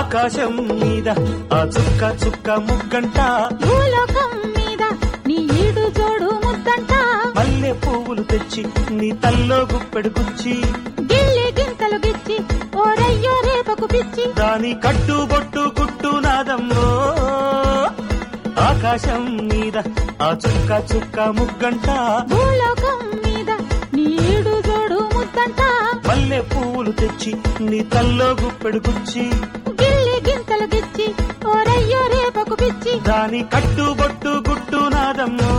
ఆకాశం మీద ఆ చుక్క చుక్క ముగ్గంట భూలోకం మీద నీ ఈడు జోడు ముద్దంట మల్లె పువ్వులు తెచ్చి నీ తల్లో గుప్పెడు గుచ్చి గిల్లి గింతలు గిచ్చి ఓరయ్యో రేపకు పిచ్చి దాని కట్టు బొట్టు గుట్టు నాదమ్మో ఆకాశం మీద ఆ చుక్క చుక్క ముగ్గంట భూలోకం మీద నీ ఈడు జోడు ముద్దంట మల్లె పువ్వులు తెచ్చి నీ తల్లో గుప్పెడు గుచ్చి గిల్లి గింతలు గిచ్చి ఓరయ్యో రేపకు పిచ్చి దాని కట్టు బొట్టు గుట్టు నాదమ్మో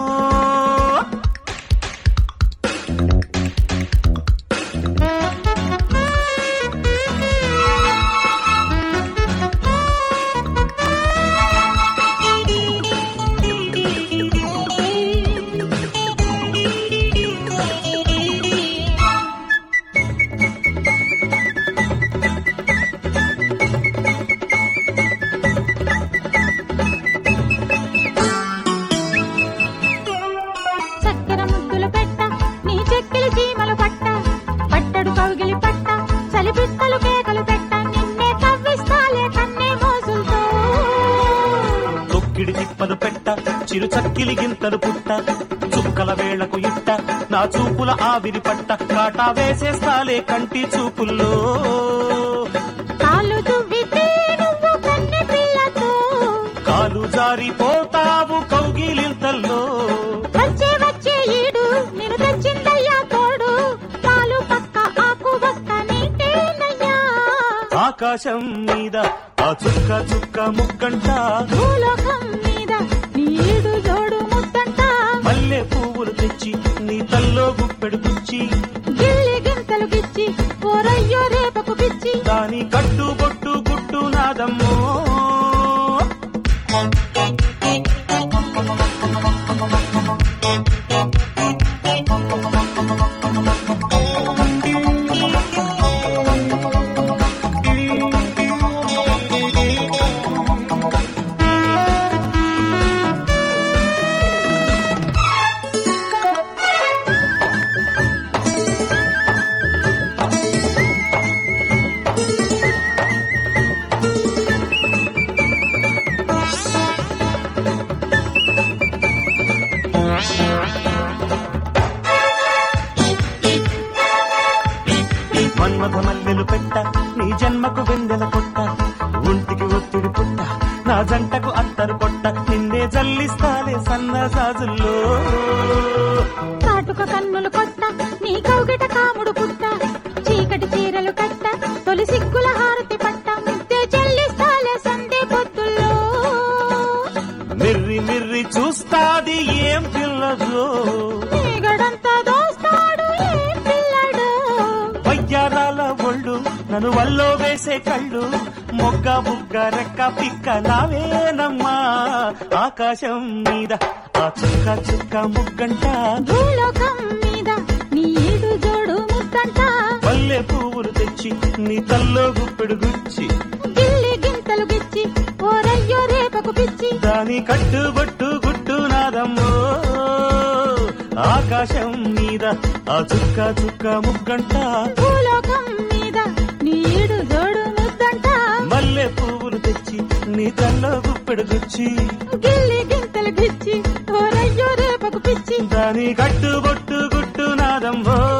చక్కెర ముద్దులు పెట్ట నీ చెక్కిలి చీమలు పట్ట పట్టడు కౌగిలి పట్ట చలిపిట్టలు కేకలు పెట్ట నిన్నే కవ్విస్తాలే కన్నే మోసులతో తొక్కిడి తిప్పలు పెట్ట చిరు చక్కిలి గింతలు పుట్ట చుక్కల వేళకు ఇట్ట నా చూపుల ఆవిరి పట్ట కాటా వేసేస్తాలే కంటి చూపుల్లో కాళ్ళు దువ్వితే నువ్వు కన్నె పిల్లతో కాలు జారిపోతావు కౌగిలింతల్లో వచ్చే వచ్చే ఈడు నేను తెచ్చిందయ్యా తోడు పాలు పక్క ఆకు బక్క నీటేనయ్యా ఆకాశం మీద ఆ చుక్క చుక్క ముక్కంట భూలోకం మీద నీడు జోడు ముద్దంట మల్లె పువ్వులు తెచ్చి నీ తల్లో గుప్పెడు గుచ్చి గిల్లి గింతలు గిచ్చి ఓరయ్యో రేపకు పిచ్చి దాని కట్టు బొట్టు గుట్టు నాదమ్మో మన్మథ మల్లెలు పెట్ట నీ జన్మకు వెందెల కొట్ట ఒంటికి ఒత్తిడి పుట్ట నా జంటకు అత్తరు కొట్ట నిన్నే జల్లిస్తాలే సన్న సాజుల్లో కాటుక కన్నులు కొట్ట నీ కౌగిట కాముడు పుట్ట చీకటి చీరలు కట్ట తొలి సిగ్గుల హారతి పట్ట ముద్దే చెల్లిస్తాలే సందే పొద్దుల్లో మిర్రి మిర్రి చూస్తాది ఏం పిల్లదో నీగడంతా దోస్తాడు ఏ పిల్లడు వయ్యారాల ఒళ్ళు నన్ను వల్లో వేసే కళ్ళు మొగ్గ బుగ్గ రెక్క పిక్క నావేనమ్మా ఆకాశం మీద ఆ చుక్క చుక్క ముగ్గంట భూలోకం మీద నీడు జోడు ముద్దంట మల్లె పువ్వులు తెచ్చి నీ తల్లో గుప్పెడు గుచ్చి గిల్లి గింతలు గిచ్చి ఓరయ్యో రేపకు పిచ్చి దాని కట్టుబట్టు గుట్టు నాదమ్మో ఆకాశం మీద ఆ చుక్క చుక్క ముగ్గంట భూలోకం మీద నీడు జోడు ముద్దంట మల్లె పువ్వులు తెచ్చి నీ తల్లో గుప్పెడు గుచ్చి గిల్లి గింతలు గిచ్చి ఓరయ్యో రేపకు పిచ్చి దాని కట్టుబొట్టు గుట్టు నాదమ్మో